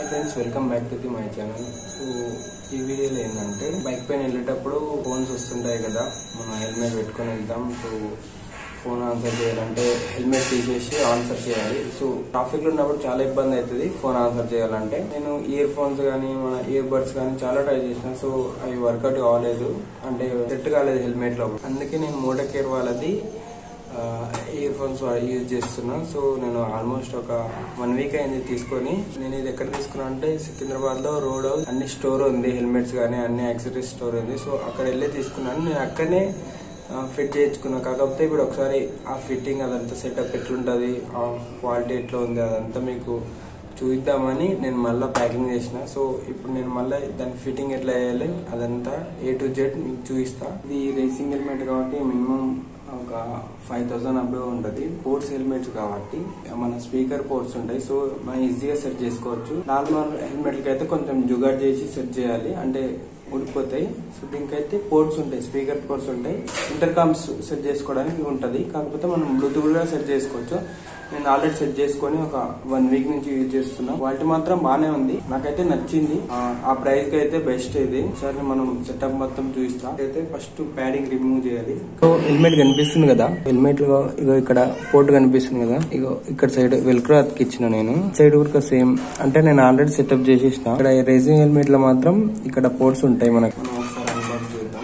friends welcome back to the my channel so ఈ వీడియోలో ఏంటంటే బైక్ పైన వెళ్ళేటప్పుడు ఫోన్స్ వస్తుంటాయి కదా మనం హెల్మెట్ పెట్టుకొని వెళ్తాం సో ఫోన్ ఆన్సర్ చేయాలంటే హెల్మెట్ తీసేసి ఆన్సర్ చేయాలి సో ట్రాఫిక్ లో ఉన్నప్పుడు చాలా ఇబ్బంది అవుతుంది ఫోన్ ఆన్సర్ చేయాలంటే నేను ఇయర్ ఫోన్స్ కానీ మన ఇయర్ బడ్స్ కానీ చాలా ట్రై చేసిన సో అవి వర్కౌట్ కాలేదు అంటే సెట్ కాలేదు హెల్మెట్ లో అందుకే నేను మోటో కేర్ వాళ్ళది ఇయర్ ఫోన్స్ యూజ్ చేస్తున్నా సో నేను ఆల్మోస్ట్ ఒక వన్ వీక్ అయింది తీసుకొని నేను ఇది ఎక్కడ తీసుకున్నా అంటే సికింద్రాబాద్ లో రోడ్ హౌస్ అన్ని స్టోర్ ఉంది హెల్మెట్స్ కానీ అన్ని యాక్సెసరీస్ స్టోర్ ఉంది సో అక్కడ వెళ్ళి తీసుకున్నాను నేను అక్కడనే ఫిట్ చేయించుకున్నా కాకపోతే ఇప్పుడు ఒకసారి ఆ ఫిట్టింగ్ అదంతా సెటప్ ఎట్లుంటుంది ఆ క్వాలిటీ ఎట్లా ఉంది అదంతా మీకు చూద్దామని నేను మళ్ళీ ప్యాకింగ్ చేసిన సో ఇప్పుడు నేను మళ్ళీ దాని ఫిట్టింగ్ ఎట్లా వేయాలి అదంతా ఏ టు జెడ్ మీకు చూపిస్తా ఇది రేసింగ్ హెల్మెట్ కాబట్టి మినిమం ఒక ఫైవ్ థౌసండ్ అబౌవ్ ఉంటుంది పోర్ట్స్ హెల్మెట్స్ కాబట్టి మన స్పీకర్ పోర్ట్స్ ఉంటాయి సో మనం ఈజీగా సెట్ చేసుకోవచ్చు నార్మల్ హెల్మెట్లకి అయితే కొంచెం జుగాడ్ చేసి సెట్ చేయాలి అంటే ఊడిపోతాయి సో దీనికైతే పోర్ట్స్ ఉంటాయి స్పీకర్ పోర్ట్స్ ఉంటాయి ఇంటర్కామ్స్ సెట్ చేసుకోవడానికి ఉంటుంది కాకపోతే మనం బ్లూటూత్ కూడా సెట్ చేసుకోవచ్చు నేను ఆల్రెడీ సెట్ చేసుకొని ఒక వన్ వీక్ నుంచి యూజ్ చేస్తున్నా క్వాలిటీ మాత్రం బాగానే ఉంది నాకైతే నచ్చింది ఆ- ఆ ప్రైస్ కి అయితే బెస్ట్ ఇది సరే మనం సెటప్ మొత్తం చూపిస్తా అయితే ఫస్ట్ ప్యాడింగ్ రిమూవ్ చేయాలి సో హెల్మెట్ కనిపిస్తుంది కదా హెల్మెట్ లో ఇగో ఇక్కడ పోర్ట్ కనిపిస్తుంది కదా ఇగో ఇక్కడ సైడ్ వెల్క్రో అతికిచ్చిన నేను సైడ్ కూడా సేమ్ అంటే నేను ఆల్రెడీ సెటప్ చేసేసిన ఇక్కడ రేసింగ్ హెల్మెట్ లో మాత్రం ఇక్కడ పోర్ట్స్ ఉంటాయి మనకు మనం ఒకసారి అన్బాక్స్ చేద్దాం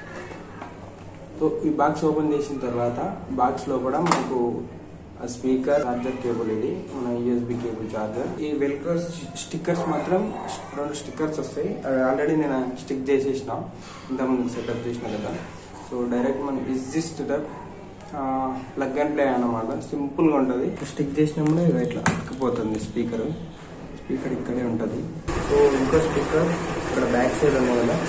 సో ఈ బాక్స్ ఓపెన్ చేసిన తర్వాత బాక్స్ లో కూడా మనకు ఆ స్పీకర్ చార్జర్ కేబుల్ ఇది మన యూఎస్బి కేబుల్ చార్జర్ ఈ వెల్క్రో స్టిక్కర్స్ మాత్రం రెండు స్టిక్కర్స్ వస్తాయి అవి ఆల్రెడీ నేను స్టిక్ చేసేసిన ఇంతకుముందు సెటప్ చేసిన కదా సో డైరెక్ట్ మనం easy setup plug and play అన్నమాట సింపుల్ గా ఉంటుంది స్టిక్ చేసినప్పుడు ఇక ఇట్లా అక్కిపోతుంది స్పీకర్ స్పీకర్ ఇక్కడే ఉంటుంది సో ఇంకో స్పీకర్ ఇక్కడ బ్యాక్ సైడ్ ఉంది కదా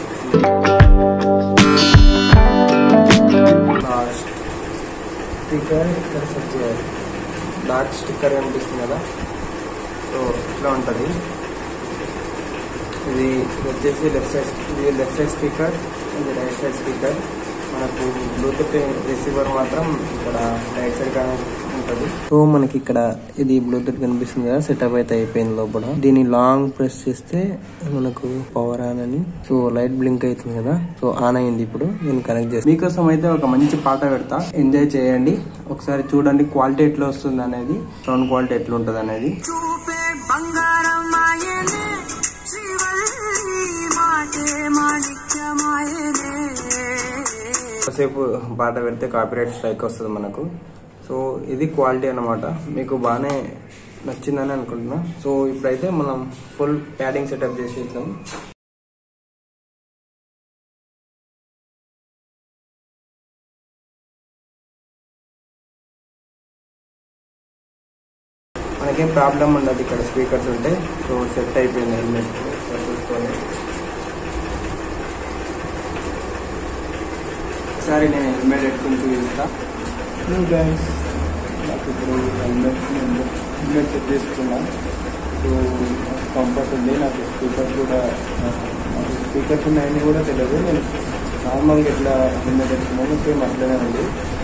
లాస్ట్ స్టిక్కర్ ఇక్కడ సెట్ చేయాలి డార్క్ స్టిక్కర్ కనిపిస్తుంది కదా సో ఇట్లా ఉంటుంది ఇది ఇది వచ్చేసి లెఫ్ట్ సైడ్ ఇది లెఫ్ట్ సైడ్ స్పీకర్ ఇది రైట్ సైడ్ స్పీకర్ మనకు బ్లూటూత్ రిసీవర్ మాత్రం ఇక్కడ రైట్ సైడ్ కానీ ఉంటుంది సో మనకి ఇక్కడ ఇది బ్లూటూత్ కనిపిస్తుంది కదా సెటప్ అయితే అయిపోయింది లోపల దీన్ని లాంగ్ ప్రెస్ చేస్తే మనకు పవర్ ఆన్ అని సో లైట్ బ్లింక్ అవుతుంది కదా సో ఆన్ అయింది ఇప్పుడు నేను కనెక్ట్ చేస్తాను మీకోసం అయితే ఒక మంచి పాట పెడతా ఎంజాయ్ చేయండి ఒకసారి చూడండి క్వాలిటీ ఎట్లా వస్తుంది అనేది సౌండ్ క్వాలిటీ ఎట్లా ఉంటుంది అనేది చూపే బంగారం మాయనే శ్రీవల్లి మాటే మాణిక్యమాయనే కాసేపు పాట పెడితే కాపీరైట్ స్ట్రైక్ వస్తుంది మనకు సో ఇది క్వాలిటీ అన్నమాట మీకు బాగానే నచ్చిందని అనుకుంటున్నా సో ఇప్పుడైతే మనం ఫుల్ ప్యాడింగ్ సెటప్ చేసేద్దాం మనకేం ప్రాబ్లం ఉండదు ఇక్కడ స్పీకర్స్ ఉంటే సో సెట్ అయిపోయింది హెల్మెట్ చూసుకొని ఒకసారి నేను హెల్మెట్ పెట్టుకుని చూపిస్తా గైస్ నాకు ఇప్పుడు హెల్మెట్ హెల్మెట్ సెట్ చేసుకున్నా సో కంఫర్ట్ ఉంది నాకు స్పీకర్స్ కూడా స్పీకర్స్ ఉన్నాయని కూడా తెలియదు నేను నార్మల్గా ఎట్లా హెల్మెట్ పెట్టుకున్నాను సేమ్ అట్లనే ఉంది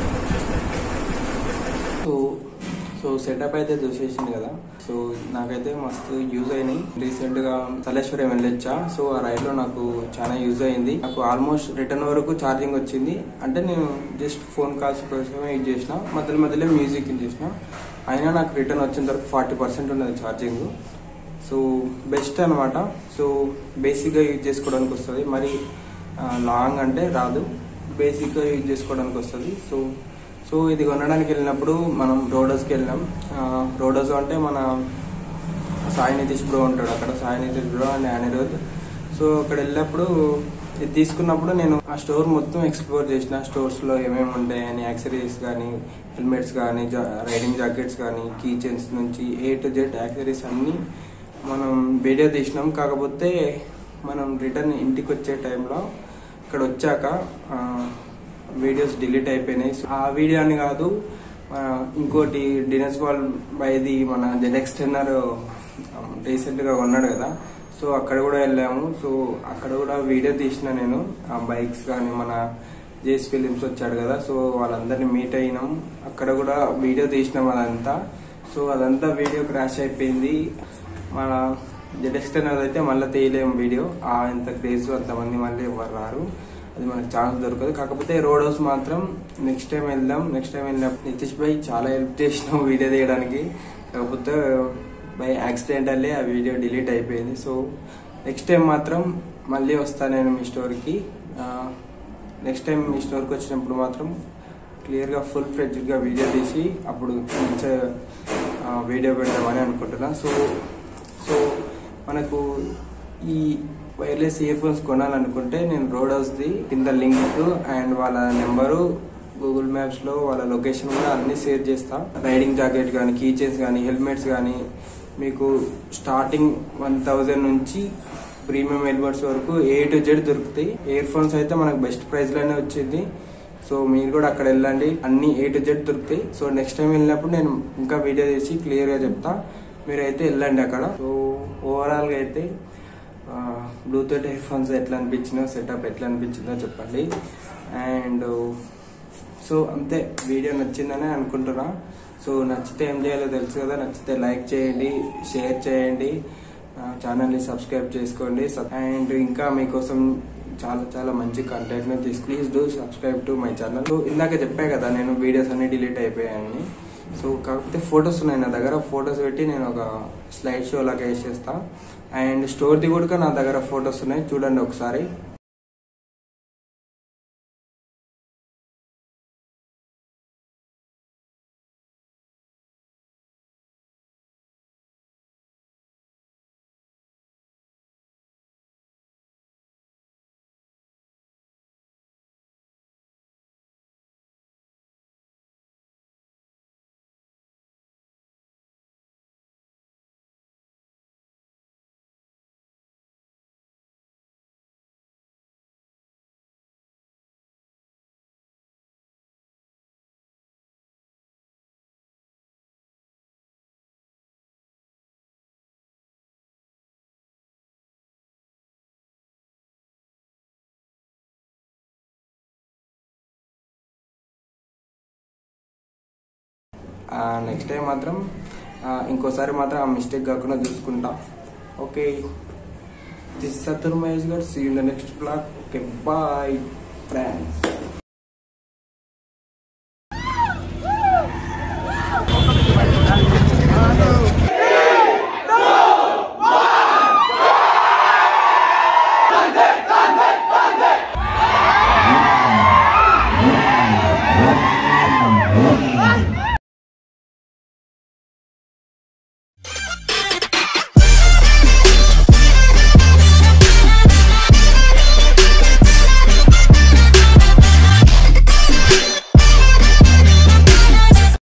సో సో సెటప్ అయితే చూసేసింది కదా సో నాకైతే మస్తు యూజ్ అయినాయి రీసెంట్ గా సలేశ్వరం వెళ్ళొచ్చా సో ఆ రైడ్ లో నాకు చాలా యూజ్ అయింది నాకు ఆల్మోస్ట్ రిటర్న్ వరకు ఛార్జింగ్ వచ్చింది అంటే నేను జస్ట్ ఫోన్ కాల్స్ కోసమే యూజ్ చేసిన మధ్యలో మధ్యలో మ్యూజిక్ యూజ్ చేసిన అయినా నాకు రిటర్న్ వచ్చిన తర్వాత ఫార్టీ పర్సెంట్ ఉన్నది ఛార్జింగ్ సో బెస్ట్ అనమాట సో బేసిక్గా యూజ్ చేసుకోవడానికి వస్తుంది మరి లాంగ్ అంటే రాదు బేసిక్గా యూజ్ చేసుకోవడానికి వస్తుంది సో సో ఇది కొనడానికి వెళ్ళినప్పుడు మనం రోడోస్కి వెళ్ళినాం ఆ, రోడోస్ అంటే మన సాయి నితీష్ బ్రో ఉంటాడు అక్కడ Sai Nitish bro and Anirudh so అక్కడ వెళ్ళినప్పుడు ఇది తీసుకున్నప్పుడు నేను ఆ స్టోర్ మొత్తం ఎక్స్ప్లోర్ చేసిన స్టోర్స్ లో ఏమేమి ఉంటాయని యాక్సరీస్ కానీ హెల్మెట్స్ కానీ రైడింగ్ జాకెట్స్ కానీ కీ చైన్స్ నుంచి ఏ టు జెడ్ యాక్సరీస్ అన్ని మనం వీడియో తీసినాం కాకపోతే మనం రిటర్న్ ఇంటికి వచ్చే టైంలో ఇక్కడ వచ్చాక ఆ, వీడియోస్ డిలీట్ అయిపోయినాయి సో ఆ వీడియో అని కాదు ఆ, ఇంకోటి డినర్స్ వాల్ బైది మన జెనెక్స్ టెన్నర్ రీసెంట్ గా కొన్నాడు కదా సో అక్కడ కూడా వెళ్ళాము సో అక్కడ కూడా వీడియో తీసిన నేను ఆ బైక్స్ కానీ మన జేస్ ఫిలిమ్స్ వచ్చాడు కదా సో వాళ్ళందరినీ మీట్ అయినాం అక్కడ కూడా వీడియో తీసినాం అదంతా సో అదంతా వీడియో క్రాష్ అయిపోయింది మన జడెక్స్టర్న్ అయితే మళ్ళీ తీయలేం వీడియో ఆ ఎంత క్రేజ్ అంతమంది మళ్ళీ ఎవరు రారు అది మనకు ఛాన్స్ దొరకదు కాకపోతే రోడ్ హౌస్ మాత్రం నెక్స్ట్ టైం వెళ్దాం నెక్స్ట్ టైం వెళ్ళినప్పుడు నితీష్ భాయ్ చాలా హెల్ప్ చేసినాం వీడియో తీయడానికి కాకపోతే బై యాక్సిడెంటల్లీ ఆ వీడియో డిలీట్ అయిపోయింది సో నెక్స్ట్ టైం మాత్రం మళ్ళీ వస్తాను నేను మీ స్టోర్కి నెక్స్ట్ టైం మీ స్టోర్కి వచ్చినప్పుడు మాత్రం క్లియర్గా ఫుల్ ఫ్లెడ్జ్గా వీడియో తీసి అప్పుడు మంచిగా ఆ, వీడియో పెడదామని అనుకుంటున్నా సో సో మనకు ఈ వైర్లెస్ ఇయర్ ఫోన్స్ కొనాలనుకుంటే నేను రోడ్ హౌస్ది కింద లింక్ అండ్ వాళ్ళ నెంబరు గూగుల్ మ్యాప్స్లో వాళ్ళ లొకేషన్ కూడా అన్ని షేర్ చేస్తా రైడింగ్ జాకెట్ కానీ కీ చైన్స్ కానీ హెల్మెట్స్ కానీ మీకు స్టార్టింగ్ వన్ థౌజండ్ నుంచి ప్రీమియం హెల్మెట్స్ వరకు ఏ టు జెడ్ దొరుకుతాయి ఇయర్ ఫోన్స్ అయితే మనకు బెస్ట్ ప్రైస్ లోనే వచ్చింది సో మీరు కూడా అక్కడ వెళ్ళండి అన్ని ఏ టు జెడ్ దొరుకుతాయి సో నెక్స్ట్ టైం వెళ్ళినప్పుడు నేను ఇంకా వీడియో చేసి క్లియర్ గా చెప్తా మీరైతే వెళ్ళండి అక్కడ సో ఓవరాల్ గా అయితే బ్లూటూత్ ఇయర్ ఫోన్స్ ఎట్లా అనిపించిందో సెటప్ ఎట్లా అనిపించిందో చెప్పండి అండ్ సో అంతే వీడియో నచ్చిందనే అనుకుంటున్నా సో నచ్చితే ఏం చేయాలో తెలుసు కదా నచ్చితే లైక్ చేయండి షేర్ చేయండి ఛానల్ని సబ్స్క్రైబ్ చేసుకోండి అండ్ ఇంకా మీకోసం చాలా చాలా మంచి కంటెంట్ ని తీసు please do subscribe to my channel so ఇందాక చెప్పా కదా నేను వీడియోస్ అన్ని డిలీట్ అయిపోయాయని సో కాకపోతే ఫొటోస్ ఉన్నాయి నా దగ్గర ఫొటోస్ పెట్టి నేను ఒక స్లైడ్ షో లాగా వేసేస్తా అండ్ స్టోర్ది కూడా నా దగ్గర ఫొటోస్ ఉన్నాయి చూడండి ఒకసారి నెక్స్ట్ టైం మాత్రం ఆ, ఇంకోసారి మాత్రం ఆ మిస్టేక్ కాకుండా చూసుకుంటా ఓకే దిస్ సతుర్ మహేష్ గారు see in the next blog okay bye friends